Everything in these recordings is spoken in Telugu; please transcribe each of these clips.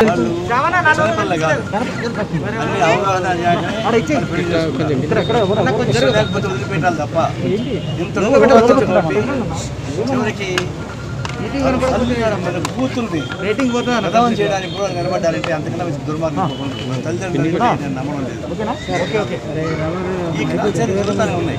వాళ్ళు చిన్నపిల్లలు కాదు అన్ని అవగాహన అయ్యాక పెళ్లి చేసుకుంటారు. ఇష్టం లేకపోతే వదిలిపెట్టాలి తప్ప ఇంత చివరికి తల్లి మన కూతుర్ని రేటింగ్ పోతుందా ప్రధానం చేయడానికి కూడా నిలబడ్డారంటే అంతకన్నా మంచి దుర్మార్గం ఇంకొకటి ఉండదు. తల్లిదండ్రులు నేను నమ్మడం లేదు ఓకేనా ఓకే ఓకే ఈ కల్చర్ జరుగుతూనే ఉన్నాయి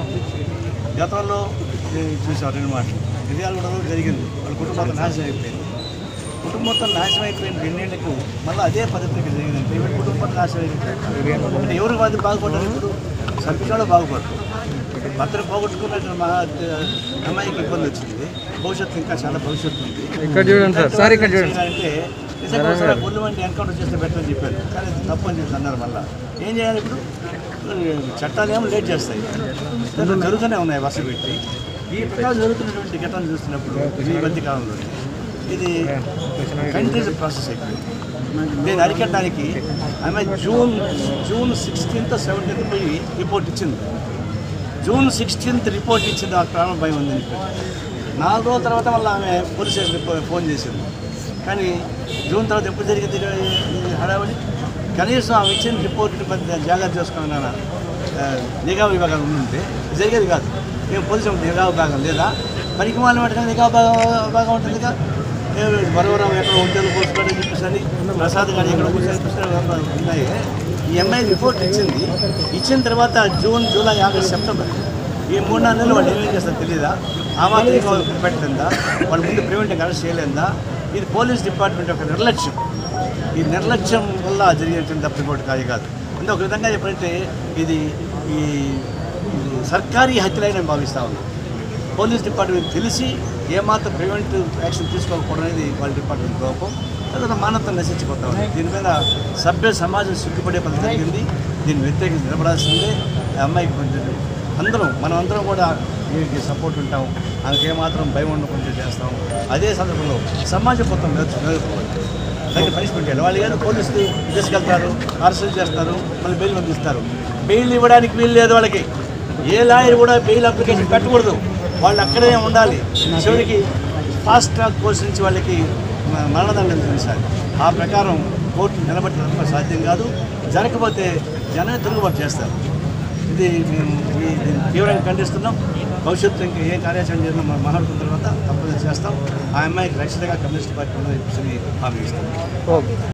గతంలో నేను చూసాను రెండు మాటలు విజయాలు కూడా జరిగింది వాళ్ళ కుటుంబం నాశనం అయిపోయింది కుటుంబం మొత్తం నాశనం అయిపోయిన రెండేళ్లకు మళ్ళీ అదే పద్ధతికి జరిగిందంటే వీళ్ళ కుటుంబం నాశనం అయిపోయింది అంటే ఎవరు బాధ బాగుపడ్డారు ఇప్పుడు సభ్యులు బాగుపడరు భర్తను పోగొట్టుకున్నట్టు మా అమ్మాయికి ఇబ్బంది వచ్చింది భవిష్యత్తు ఇంకా చాలా భవిష్యత్తు ఉంది ఇక్కడ చూడండి సార్ సార్ ఇక్కడ చూడండి అంటే నిజంగా ఒకసారి గుళ్ళు వంటి ఎన్కౌంటర్ చేస్తే బెటర్ అని చెప్పారు కానీ అది తప్పు అని చెప్పి అన్నారు మళ్ళీ ఏం చేయాలి ఇప్పుడు చట్టాలు ఏమో లేట్ చేస్తాయి దాంట్లో జరుగుతూనే ఉన్నాయి వరుస పెట్టి ఈ ప్రకారం జరుగుతున్నటువంటి ఘటనలు చూస్తున్నప్పుడు ఈ మధ్య కాలంలో ఇది కంట్రీస్ ప్రాసెస్ అయిపోయింది దీన్ని అరికట్టడానికి ఆమె జూన్ జూన్ సిక్స్టీన్త్ సెవెంటీన్త్ పోయి రిపోర్ట్ ఇచ్చింది జూన్ సిక్స్టీన్త్ రిపోర్ట్ ఇచ్చింది ఆ ప్రాణం భయం ఉందని చెప్పి నాలుగు రోజుల తర్వాత మళ్ళీ ఆమె పోలీస్ స్టేషన్కి ఫోన్ చేసింది కానీ జూన్ తర్వాత ఎప్పుడు జరిగింది ఈ హడావడి కనీసం ఆమె ఇచ్చిన రిపోర్ట్ జాగ్రత్త చేసుకున్నాను నిఘా విభాగం ఉంటే ఇది జరిగేది కాదు మేము పోలీసు నిఘా విభాగం లేదా పనికి మాలిన వాటికన్నా నిఘా విభాగం విభాగం ఉంటుంది కదా వరవరం ఎక్కడ ఉంటేది పోసుకోవడం చెప్పేసి అని ప్రసాద్ గారు ఎక్కడ కూర్చొని ఉన్నాయి ఈ అమ్మాయి రిపోర్ట్ ఇచ్చింది ఇచ్చిన తర్వాత జూన్ జూలై ఆగస్ట్ సెప్టెంబర్ ఈ మూడు నాలుగు నెలలు వాళ్ళు ఏమేం చేస్తారో తెలియదా ఆ మాత్రం వాళ్ళు పెట్టిందా వాళ్ళ ముందు ప్రివెంటివ్ అరెస్ట్ చేయలేదా ఇది పోలీస్ డిపార్ట్మెంట్ యొక్క నిర్లక్ష్యం ఈ నిర్లక్ష్యం వల్ల జరిగేటువంటి తప్పు రిపోర్ట్ కాదు కాదు అంటే ఒక విధంగా చెప్పాలంటే ఇది ఈ ఇది సర్కారీ హత్యలైన నేను భావిస్తా ఉన్నాను పోలీస్ డిపార్ట్మెంట్ తెలిసి ఏమాత్రం ప్రివెంటివ్ యాక్షన్ తీసుకోకపోవడం అనేది వాళ్ళ డిపార్ట్మెంట్ లోపం తర్వాత మానవత్వం నశించిపోతా ఉంది దీని మీద సభ్య సమాజం సిగ్గుపడే పని జరిగింది దీన్ని వ్యతిరేకించి నిలబడాల్సిందే ఆ అమ్మాయికి కొంచెం అందరం మనం అందరం కూడా దీనికి సపోర్ట్ ఉంటాం ఆమెకి ఏమాత్రం భయం ఉండకుండా చేస్తాం అదే సందర్భంలో సమాజం మొత్తం మేల్చు మేలుకోవాలి దానికి పనిష్మెంట్ చేయాలి వాళ్ళు ఏదో పోలీసులు తీసుకెళ్తారు అరెస్ట్ చేస్తారు మళ్ళీ బెయిల్ పంపిస్తారు బెయిల్ ఇవ్వడానికి వీలు లేదు వాళ్ళకి ఏ లాయర్ కూడా బెయిల్ అప్లికేషన్ పెట్టకూడదు వాళ్ళు అక్కడే ఉండాలి చివరికి ఫాస్ట్ ట్రాక్ కోర్స్ నుంచి వాళ్ళకి మ- మరణదండం విధించాలి ఆ ప్రకారం కోర్టు నిలబెట్టడం సాధ్యం కాదు జరగకపోతే జనం తిరుగుబాటు చేస్తారు ఇది మేము ఈ- దీన్ని తీవ్రంగా ఖండిస్తున్నాం భవిష్యత్తు ఇంకా ఏ కార్యాచరణ చేసినా మనం మాట్లాడుకున్న తర్వాత తప్పకుండా చేస్తాం ఆ అమ్మాయికి రక్షణగా కమ్యూనిస్ట్ పార్టీ ఉందని చెప్పేసి హామీ ఇస్తాం ఓకే